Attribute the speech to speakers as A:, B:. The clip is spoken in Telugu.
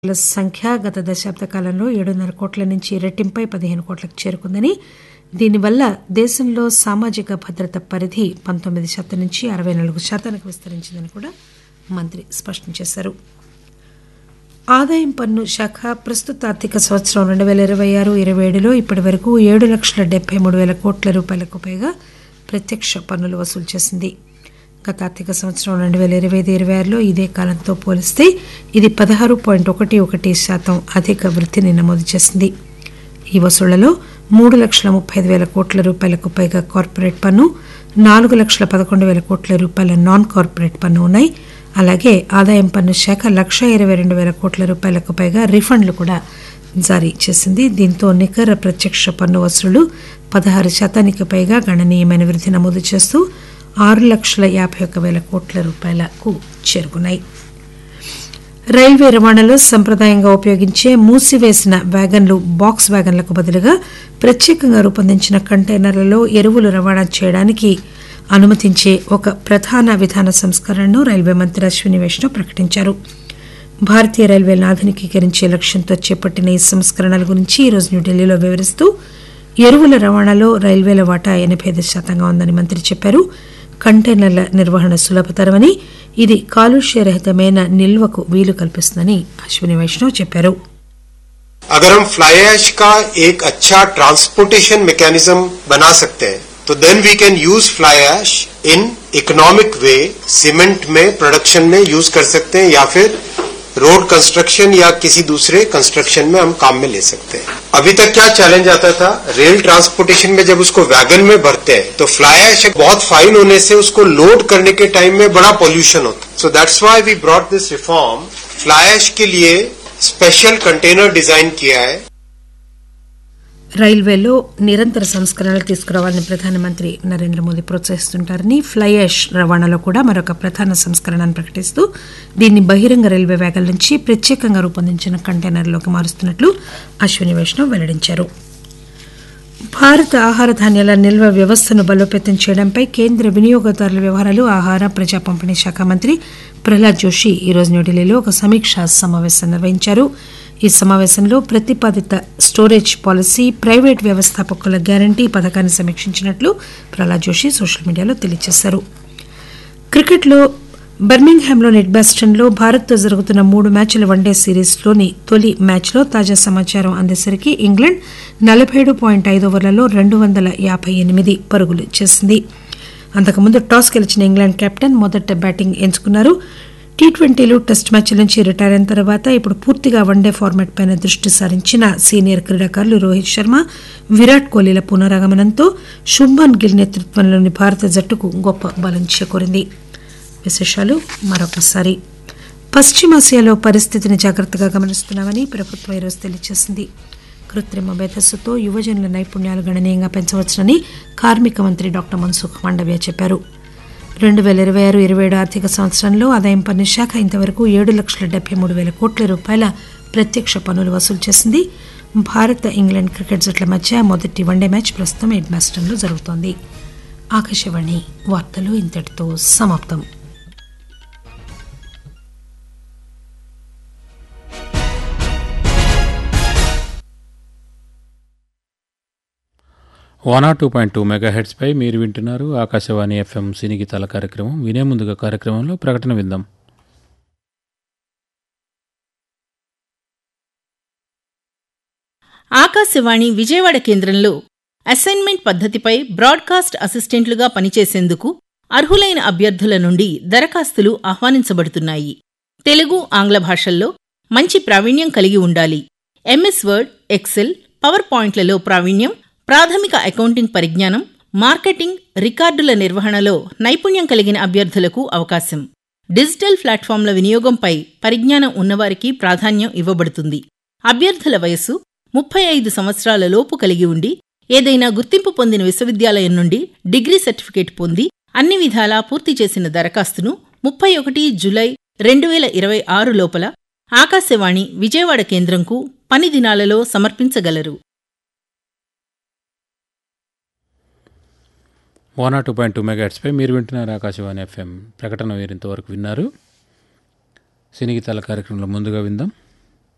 A: ల సంఖ్య గత దశాబ్ద కాలంలో ఏడున్నర కోట్ల నుంచి రెట్టింపై పదిహేను కోట్లకు చేరుకుందని దీనివల్ల దేశంలో సామాజిక భద్రత పరిధి పంతొమ్మిది శాతం నుంచి అరవై నాలుగు శాతానికి విస్తరించిందని కూడా మంత్రి స్పష్టం చేశారు ఆదాయం పన్ను శాఖ ప్రస్తుత ఆర్థిక సంవత్సరం రెండు వేల ఇరవై ఆరు ఇరవై ఏడులో ఇప్పటి వరకు ఏడు లక్షల డెబ్బై మూడు వేల కోట్ల రూపాయలకు పైగా ప్రత్యక్ష పన్నులు వసూలు చేసింది గత ఆర్థిక సంవత్సరం రెండు వేల ఇరవై ఐదు ఇరవై ఆరులో ఇదే కాలంతో పోలిస్తే ఇది పదహారు పాయింట్ ఒకటి ఒకటి శాతం అధిక వృద్ధిని నమోదు చేసింది ఈ వసూళ్లలో మూడు లక్షల ముప్పై ఐదు వేల కోట్ల రూపాయలకు పైగా కార్పొరేట్ పన్ను నాలుగు లక్షల పదకొండు వేల కోట్ల రూపాయల నాన్ కార్పొరేట్ పన్ను ఉన్నాయి అలాగే ఆదాయం పన్ను శాఖ లక్ష ఇరవై రెండు వేల కోట్ల రూపాయలకు పైగా రిఫండ్లు కూడా జారీ చేసింది దీంతో నికర ప్రత్యక్ష పన్ను వసూళ్లు పదహారు శాతానికి పైగా గణనీయమైన వృద్ధి నమోదు చేస్తూ ఆరు లక్షల యాభై ఒక్క వేల కోట్ల రూపాయలకు చేరుకున్నాయి రైల్వే రవాణాలో సంప్రదాయంగా ఉపయోగించే మూసివేసిన వ్యాగన్లు బాక్స్ వ్యాగన్లకు బదులుగా ప్రత్యేకంగా రూపొందించిన కంటైనర్లలో ఎరువులు రవాణా చేయడానికి అనుమతించే ఒక ప్రధాన విధాన సంస్కరణను రైల్వే మంత్రి అశ్విని వైష్ణవ్ ప్రకటించారు భారతీయ రైల్వేలను ఆధునికీకరించే లక్ష్యంతో చేపట్టిన ఈ సంస్కరణల గురించి ఈరోజు న్యూఢిల్లీలో వివరిస్తూ ఎరువుల రవాణాలో రైల్వేల వాటా ఎనభై ఐదు శాతంగా ఉందని మంత్రి చెప్పారు కంటైనర్ల నిర్వహణ సులభతరమని ఇది కాలుష్యరహితమైన నిల్వకు వీలు కల్పిస్తుందని అశ్విని వైష్ణవ్ చెప్పారు
B: अगर हम फ्लाई ऐश का एक अच्छा ट्रांसपोर्टेशन मैकेनिज्म बना सकते हैं तो then we can use fly ash in economic way cement में प्रोडक्शन में यूज कर सकते हैं या फिर रोड कंस्ट्रक्शन या किसी दूसरे कंस्ट्रक्शन में हम काम में ले सकते हैं अभी तक क्या चैलेंज आता था रेल ट्रांसपोर्टेशन में जब उसको वैगन में भरते हैं तो फ्लाई ऐश बहुत फाइन होने से उसको लोड करने के टाइम में बड़ा पॉल्यूशन होता so that's why we brought this reform fly ash के लिए स्पेशल कंटेनर डिजाइन किया है
A: రైల్వేలో నిరంతర సంస్కరణలు తీసుకురావాలని ప్రధానమంత్రి నరేంద్ర మోదీ ప్రోత్సహిస్తుంటారని ఫ్లై యాష్ రవాణాలో కూడా మరొక ప్రధాన సంస్కరణను ప్రకటిస్తూ దీన్ని బహిరంగ రైల్వే వ్యాగల నుంచి ప్రత్యేకంగా రూపొందించిన కంటైనర్లోకి మారుస్తున్నట్లు అశ్విని వైష్ణవ్ వెల్లడించారు భారత ఆహార ధాన్యాల నిల్వ వ్యవస్థను బలోపేతం చేయడంపై కేంద్ర వినియోగదారుల వ్యవహారాలు ఆహార ప్రజా పంపిణీ శాఖ మంత్రి ప్రహ్లాద్ జోషి ఈరోజు న్యూఢిల్లీలో ఒక సమీక్షా సమావేశం నిర్వహించారు ఈ సమావేశంలో ప్రతిపాదిత స్టోరేజ్ పాలసీ ప్రైవేట్ వ్యవస్థాపకుల గ్యారంటీ పథకాన్ని సమీక్షించినట్లు ప్రహ్లాద్ జోషి సోషల్ మీడియాలో తెలియజేశారు క్రికెట్లో బర్మింగ్హామ్లోని ఎడ్బాస్టన్లో భారత్తో జరుగుతున్న మూడు మ్యాచ్ల వన్డే సిరీస్లోని తొలి మ్యాచ్లో తాజా సమాచారం అందేసరికి ఇంగ్లాండ్ నలభై ఏడు పాయింట్ ఐదు ఓవర్లలో రెండు వందల యాభై ఎనిమిది పరుగులు చేసింది అంతకుముందు టాస్ గెలిచిన ఇంగ్లాండ్ కెప్టెన్ మొదట బ్యాటింగ్ ఎంచుకున్నారు టీ ట్వంటీలు టెస్ట్ మ్యాచ్ల నుంచి రిటైర్ అయిన తర్వాత ఇప్పుడు పూర్తిగా వన్డే ఫార్మాట్ పైన దృష్టి సారించిన సీనియర్ క్రీడాకారులు రోహిత్ శర్మ విరాట్ కోహ్లీల పునరాగమనంతో శుభ్మన్ గిల్ నేతృత్వంలోని భారత జట్టుకు గొప్ప బలం చేకూరింది విశేషాలు మరొకసారి పశ్చిమాసియాలో పరిస్థితిని జాగ్రత్తగా గమనిస్తున్నామని ప్రభుత్వం ఈరోజు తెలియజేసింది కృత్రిమ మేధస్సుతో యువజనుల నైపుణ్యాలు గణనీయంగా పెంచవచ్చునని కార్మిక మంత్రి డాక్టర్ మన్సుఖ్ మాండవ్య చెప్పారు రెండు వేల ఇరవై ఆరు ఇరవై ఏడు ఆర్థిక సంవత్సరంలో ఆదాయం పన్ను శాఖ ఇంతవరకు ఏడు లక్షల డెబ్బై మూడు వేల కోట్ల రూపాయల ప్రత్యక్ష పన్నులు వసూలు చేసింది భారత ఇంగ్లాండ్ క్రికెట్ జట్ల మధ్య మొదటి వన్డే మ్యాచ్ ప్రస్తుతం ఎడ్మాస్టన్లో జరుగుతోంది ఆకాశవాణి వార్తలు ఇంతటితో సమాప్తం
C: one are two point two mega హెడ్స్పై మీరు వింటున్నారు ఆకాశవాణి ఎఫ్ఎం సినిగీతాల కార్యక్రమం వినే ముందుగా కార్యక్రమంలో ప్రకటన విందాం
D: ఆకాశవాణి విజయవాడ కేంద్రంలో అసైన్మెంట్ పద్ధతిపై బ్రాడ్కాస్ట్ అసిస్టెంట్లుగా పనిచేసేందుకు అర్హులైన అభ్యర్థుల నుండి దరఖాస్తులు ఆహ్వానించబడుతున్నాయి తెలుగు ఆంగ్ల భాషల్లో మంచి ప్రావీణ్యం కలిగి ఉండాలి ఎంఎస్ వర్డ్ ఎక్సెల్ పవర్ పాయింట్లలో ప్రావీణ్యం ప్రాథమిక అకౌంటింగ్ పరిజ్ఞానం మార్కెటింగ్ రికార్డుల నిర్వహణలో నైపుణ్యం కలిగిన అభ్యర్థులకు అవకాశం డిజిటల్ ప్లాట్ఫామ్ల వినియోగంపై పరిజ్ఞానం ఉన్నవారికి ప్రాధాన్యం ఇవ్వబడుతుంది అభ్యర్థుల వయస్సు ముప్పై ఐదు సంవత్సరాల లోపు కలిగి ఉండి ఏదైనా గుర్తింపు పొందిన విశ్వవిద్యాలయం నుండి డిగ్రీ సర్టిఫికేట్ పొంది అన్ని విధాలా పూర్తి చేసిన దరఖాస్తును ముప్పై ఒకటి జులై రెండు వేల ఇరవై ఆరు లోపల ఆకాశవాణి విజయవాడ కేంద్రంకు పని దినాలలో సమర్పించగలరు
C: one are two point two mega హెడ్స్పై మీరు వింటున్నారు ఆకాశవాణి ఎఫ్ఎం ప్రకటన వీరింతవరకు విన్నారు సినిగీతాల కార్యక్రమంలో ముందుగా విందాం